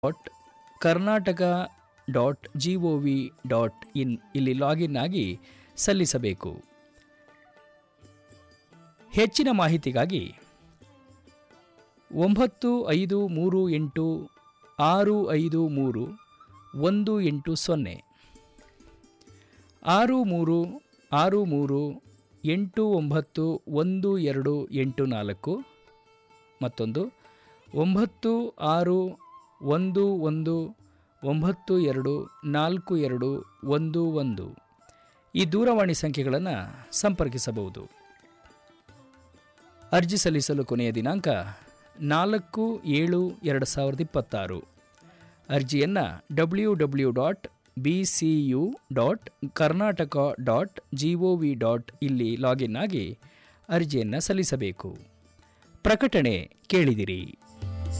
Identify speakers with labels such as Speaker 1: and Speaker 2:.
Speaker 1: dot Karnataka dot G O V dot in ಇಲ್ಲಿ login ಆಗಿ ಸಲ್ಲಿಸಬೇಕು ಹೆಚ್ಚಿನ ಮಾಹಿತಿಗಾಗಿ ಒಂಬತ್ತು ಐದು ಮೂರು ಎಂಟು ಆರು ಐದು ಮೂರು ಒಂದು ಎಂಟು ಸೊನ್ನೆ ಆರು ಮೂರು ಆರು ಮೂರು ಎಂಟು ಒಂಬತ್ತು ಒಂದು ಎರಡು ಎಂಟು ನಾಲ್ಕು ಮತ್ತೊಂದು ಒಂಬತ್ತು ಆರು ಒಂದು ಒಂದು ಒಂಬತ್ತು ಎರಡು ನಾಲ್ಕು ಎರಡು ಒಂದು ಒಂದು ಈ ದೂರವಾಣಿ ಸಂಖ್ಯೆಗಳನ್ನು ಸಂಪರ್ಕಿಸಬಹುದು ಅರ್ಜಿ ಸಲ್ಲಿಸಲು ಕೊನೆಯ ದಿನಾಂಕ ನಾಲ್ಕು ಏಳು ಎರಡು ಸಾವಿರದ ಇಪ್ಪತ್ತಾರು ಅರ್ಜಿಯನ್ನು W W dot B C U dot Karnataka dot G O V dot ಇಲ್ಲಿ ಲಾಗಿನ್ ಆಗಿ ಅರ್ಜಿಯನ್ನು ಸಲ್ಲಿಸಬೇಕು ಪ್ರಕಟಣೆ ಕೇಳಿದಿರಿ